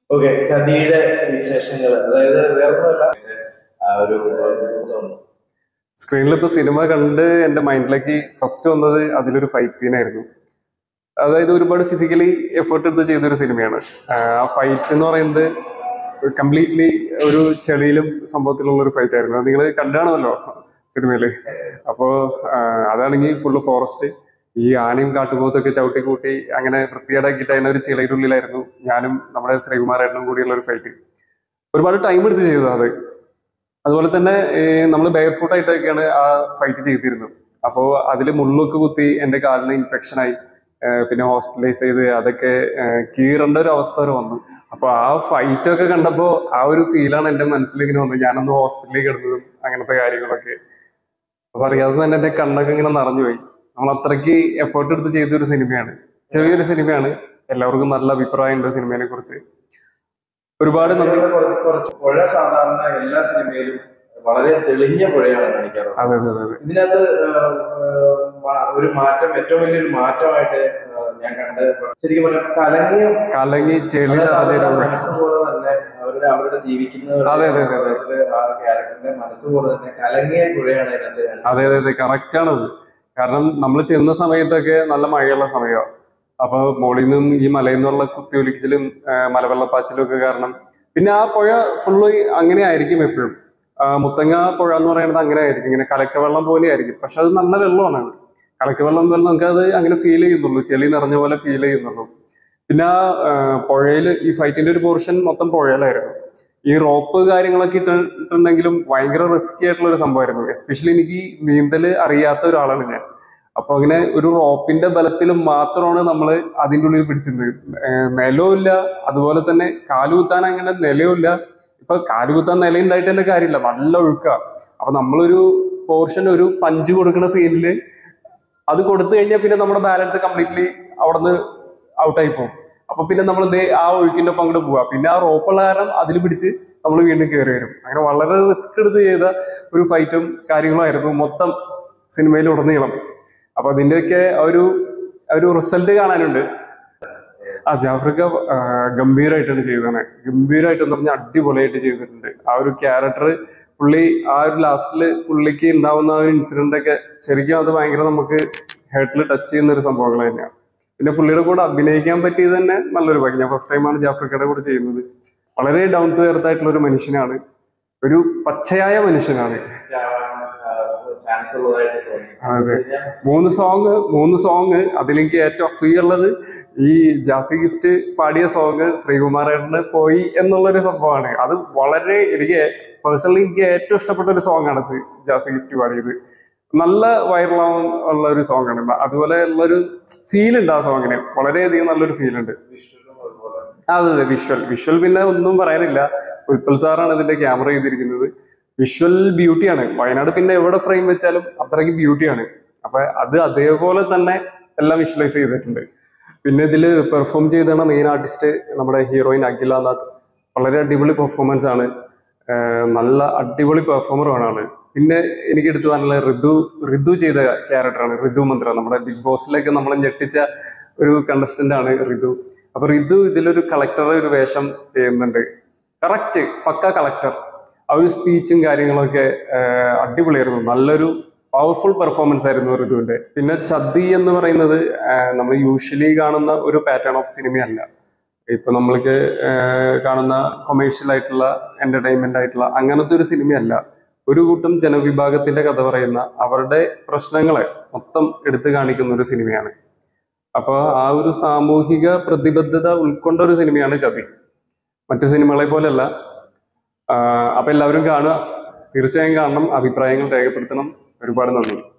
Okay ചതിയുടെ വിശേഷങ്ങൾ അതായത് വേറൊന്നുമല്ല ആ ഒരു തോന്നുന്നു സ്ക്രീനിൽ ഇപ്പൊ സിനിമ കണ്ട് എന്റെ മൈൻഡിലേക്ക് ഫസ്റ്റ് വന്നത് അതിലൊരു ഫൈറ്റ് സീൻ ആയിരുന്നു അതായത് ഒരുപാട് ഫിസിക്കലി എഫേർട്ട് എടുത്ത് ചെയ്തൊരു സിനിമയാണ് ആ ഫൈറ്റ് എന്ന് പറയുന്നത് കംപ്ലീറ്റ്ലി ഒരു ചെളിയിലും സംഭവത്തിലുള്ള ഒരു ഫൈറ്റ് ആയിരുന്നു അത് നിങ്ങൾ കണ്ടാണല്ലോ സിനിമയിൽ അപ്പോൾ അതാണെങ്കിൽ ഫുള്ള് ഫോറസ്റ്റ് ഈ ആനയും കാട്ടുപോത്തൊക്കെ ചവിട്ടി കൂട്ടി അങ്ങനെ വൃത്തികേടാക്കിയിട്ട് അതിനെ ഒരു ചിലയുടെ ഉള്ളിലായിരുന്നു ഞാനും നമ്മുടെ ശ്രീകുമാരേട്ടനും കൂടിയുള്ള ഒരു ഫൈറ്റ് ഒരുപാട് ടൈം എടുത്ത് ചെയ്തത് അത് അതുപോലെ തന്നെ നമ്മൾ ബെയർ ഫുട്ട് ആയിട്ടൊക്കെയാണ് ആ ഫൈറ്റ് ചെയ്തിരുന്നത് അപ്പോൾ അതിൽ മുള്ളൊക്കെ കുത്തി എൻ്റെ കാലിന് ഇൻഫെക്ഷൻ ആയി ഏഹ് പിന്നെ ഹോസ്പിറ്റലൈസ് ചെയ്ത് അതൊക്കെ ഏഹ് കീറേണ്ട ഒരു അവസ്ഥ വരെ വന്നു അപ്പോൾ ആ ഫൈറ്റ് ഒക്കെ കണ്ടപ്പോൾ ആ ഒരു ഫീലാണ് എൻ്റെ മനസ്സിലിങ്ങനെ വന്നത് ഞാനന്ന് ഹോസ്പിറ്റലിൽ കിടന്നതും അങ്ങനത്തെ കാര്യങ്ങളൊക്കെ അപ്പൊ അറിയാതെ തന്നെ എൻ്റെ കണ്ണൊക്കെ ഇങ്ങനെ നിറഞ്ഞുപോയി നമ്മൾ അത്രയ്ക്ക് എഫേർട്ട് എടുത്ത് ചെയ്തൊരു സിനിമയാണ് ചെറിയൊരു സിനിമയാണ് എല്ലാവർക്കും നല്ല അഭിപ്രായമുണ്ട് സിനിമയെ കുറിച്ച് ഒരുപാട് നന്ദി കുറച്ച് കുറച്ച് പുഴ സാധാരണ എല്ലാ സിനിമയിലും വളരെ തെളിഞ്ഞ പുഴയാണ് കാണിക്കാറുള്ളത് അതെ അതെ അതെ ഇതിനകത്ത് ആ, ആ, മാ- ഒരു മാറ്റം ഏറ്റവും വലിയൊരു മാറ്റമായിട്ട് ആ, ഞാൻ കണ്ട് ശരിക്കും പറഞ്ഞാൽ കലങ്ങിയ കലങ്ങി ചെളി അതായത് അവരുടെ നിറഞ്ഞിരുന്നു മനസ്സ് പോലെ തന്നെ അവരുടെ അവരുടെ ജീവിക്കുന്നവരുടെ അതെ, അതെ, അതെ, അതെ. ജീവിതത്തിലെ ആ ക്യാരക്ടറിന്റെ മനസ്സ് പോലെ തന്നെ കലങ്ങിയ പുഴയാണ് ഇതിനകത്ത് കാണിക്കുന്നത്. അതെ അതെ അതെ കറക്റ്റ് ആണത് കാരണം നമ്മൾ ചെന്ന സമയത്തൊക്കെ നല്ല മഴയുള്ള സമയമാണ് അപ്പൊ മുകളിൽ നിന്നും ഈ മലയിൽ നിന്നുള്ള കുത്തിയൊലിക്കലും മലവെള്ളപ്പാച്ചിലും ഒക്കെ കാരണം പിന്നെ ആ പുഴ ഫുള്ള് അങ്ങനെ ആയിരിക്കും എപ്പോഴും ആ, മുത്തങ്ങ പുഴ എന്ന് പറയുന്നത് അങ്ങനെ ആയിരിക്കും ഇങ്ങനെ കലക്കവെള്ളം പോലെ ആയിരിക്കും പക്ഷെ അത് നല്ല വെള്ളമാണ് അത്. കലക്കവെള്ളം പോലെ നമുക്കത് അങ്ങനെ ഫീൽ ചെയ്യുന്നുള്ളൂ ചെളി നിറഞ്ഞ പോലെ ഫീൽ ചെയ്യുന്നുള്ളൂ പിന്നെ ആ പുഴയിൽ ഈ ഫൈറ്റിന്റെ ഒരു പോർഷൻ മൊത്തം പുഴയിലായിരുന്നു ഈ റോപ്പ് കാര്യങ്ങളൊക്കെ ഇട്ടിട്ടുണ്ടെങ്കിലും ഭയങ്കര റിസ്കി ആയിട്ടുള്ള ഒരു സംഭവമായിരുന്നു എസ്പെഷ്യലി എനിക്ക് നീന്തൽ അറിയാത്ത ഒരാളാണ് ഞാൻ അപ്പൊ അങ്ങനെ ഒരു റോപ്പിന്റെ ബലത്തിൽ മാത്രമാണ് നമ്മൾ അതിൻ്റെ ഉള്ളിൽ പിടിച്ചിരുന്നത് ഏഹ് നിലവുമില്ല അതുപോലെ തന്നെ കാലുകുത്താൻ അങ്ങനെ നിലവുമില്ല ഇപ്പൊ കാലുകുത്താൻ നിലയുണ്ടായിട്ട് തന്നെ കാര്യമില്ല നല്ല ഒഴുക്ക അപ്പൊ നമ്മളൊരു പോർഷൻ ഒരു പഞ്ച് കൊടുക്കുന്ന സീനിൽ അത് കൊടുത്തു കഴിഞ്ഞാൽ പിന്നെ നമ്മുടെ ബാലൻസ് കംപ്ലീറ്റ്ലി അവിടുന്ന് ഔട്ടായി പോകും അപ്പൊ പിന്നെ നമ്മൾ ദേ ആ ഒഴുക്കിന്റെ ഒപ്പം അങ്ങോട്ട് പോവാ പിന്നെ ആ റോപ്പുള്ള കാരണം അതിൽ പിടിച്ച് നമ്മൾ വീണ്ടും കയറി വരും അങ്ങനെ വളരെ റിസ്ക് എടുത്ത് ചെയ്ത ഒരു ഫൈറ്റും കാര്യങ്ങളുമായിരുന്നു മൊത്തം സിനിമയിൽ ഉടനീളം അപ്പൊ അതിന്റെയൊക്കെ ഒരു ഒരു റിസൾട്ട് കാണാനുണ്ട് ആ ജാഫ്രിക്ക ആ, ഗംഭീരമായിട്ടാണ് ചെയ്തതാണ് ഗംഭീരമായിട്ടെന്ന് പറഞ്ഞാൽ അടിപൊളിയായിട്ട് ചെയ്തിട്ടുണ്ട് ആ ഒരു ക്യാരക്ടർ പുള്ളി ആ ഒരു ലാസ്റ്റിൽ പുള്ളിക്ക് ഉണ്ടാവുന്ന ആ ഒരു ഇൻസിഡന്റ് ഒക്കെ ശരിക്കും അത് ഭയങ്കര നമുക്ക് ഹേർട്ടിൽ ടച്ച് ചെയ്യുന്ന ഒരു സംഭവങ്ങൾ തന്നെയാണ് പിന്നെ പുള്ളിയുടെ കൂടെ അഭിനയിക്കാൻ പറ്റിയത് തന്നെ നല്ലൊരു ഭാഗ്യം ഞാൻ ഫസ്റ്റ് ടൈമാണ് ജാഫ്രിക്കയുടെ കൂടെ ചെയ്യുന്നത് വളരെ ഡൗൺ ടു എർത്ത് ആയിട്ടുള്ള ഒരു മനുഷ്യനാണ് ഒരു പച്ചയായ മനുഷ്യനാണ് ചാൻസ് ഉള്ളതായിട്ട് തോന്നി അതെ. മൂന്ന് സോങ് മൂന്ന് സോങ് അതിലെനിക്ക് ഏറ്റവും അസൂയുള്ളത് ഈ ജാസി ഗിഫ്റ്റ് പാടിയ സോങ് ശ്രീകുമാരേട്ടന് പോയി എന്നുള്ളൊരു സംഭവമാണ് അത് വളരെ എനിക്ക് പേഴ്സണലി എനിക്ക് ഏറ്റവും ഇഷ്ടപ്പെട്ട ഒരു സോങ് ആണത് ജാസി ഗിഫ്റ്റ് പാടിയത് നല്ല വൈറലാവാൻ ഉള്ള ഒരു സോങ് ആണ് അതുപോലെ ഉള്ളൊരു ഫീൽ ഉണ്ട് ആ സോങ്ങിന് വളരെയധികം നല്ലൊരു ഫീൽ ഉണ്ട് അതെ അതെ വിഷ്വൽ വിഷ്വൽ പിന്നെ ഒന്നും പറയാനില്ല ഉൽപ്പൽ സാറാണ് ഇതിന്റെ ക്യാമറ ചെയ്തിരിക്കുന്നത് വിഷ്വൽ ബ്യൂട്ടിയാണ് വയനാട് പിന്നെ എവിടെ ഫ്രെയിം വെച്ചാലും അത്രയ്ക്ക് ബ്യൂട്ടിയാണ് അപ്പൊ അത് അതേപോലെ തന്നെ എല്ലാം വിഷ്വലൈസ് ചെയ്തിട്ടുണ്ട് പിന്നെ ഇതിൽ പെർഫോം ചെയ്താണ് മെയിൻ ആർട്ടിസ്റ്റ് നമ്മുടെ ഹീറോയിൻ അഖിലാനാഥ് വളരെ അടിപൊളി പെർഫോമൻസ് ആണ് ആഹ് നല്ല അടിപൊളി പെർഫോമറുമാണ് ആള് പിന്നെ എനിക്ക് എടുത്തു നല്ല ഋതു ഋതു ചെയ്ത ക്യാരക്ടറാണ് ഋതു മന്ത്ര നമ്മുടെ ബിഗ് ബോസിലേക്ക് നമ്മളെ ഞെട്ടിച്ച ഒരു കണ്ടസ്റ്റന്റ് ആണ് ഋതു അപ്പൊ ഋതു ഇതിലൊരു കളക്ടറെ ഒരു വേഷം ചെയ്യുന്നുണ്ട് കറക്റ്റ് പക്ക കളക്ടർ ആ ഒരു സ്പീച്ചും കാര്യങ്ങളൊക്കെ ആഹ് അടിപൊളിയായിരുന്നു നല്ലൊരു പവർഫുൾ പെർഫോമൻസ് ആയിരുന്നു ഋതുവിന്റെ പിന്നെ ചതി എന്ന് പറയുന്നത് ആഹ് നമ്മൾ യൂഷ്വലി കാണുന്ന ഒരു പാറ്റേൺ ഓഫ് സിനിമയല്ല ഇപ്പൊ നമ്മൾക്ക് ആഹ് കാണുന്ന കൊമേഴ്ഷ്യൽ ആയിട്ടുള്ള എന്റർടൈൻമെന്റ് ആയിട്ടുള്ള അങ്ങനത്തെ ഒരു സിനിമയല്ല ഒരു കൂട്ടം ജനവിഭാഗത്തിന്റെ കഥ പറയുന്ന അവരുടെ പ്രശ്നങ്ങളെ മൊത്തം എടുത്തു കാണിക്കുന്ന ഒരു സിനിമയാണ് അപ്പോൾ ആ ഒരു സാമൂഹിക പ്രതിബദ്ധത ഉൾക്കൊണ്ട ഒരു സിനിമയാണ് ചതി മറ്റു സിനിമകളെ പോലെയല്ല ആഹ് അപ്പൊ എല്ലാവരും കാണുക തീർച്ചയായും കാണണം അഭിപ്രായങ്ങൾ രേഖപ്പെടുത്തണം ഒരുപാട് നന്ദി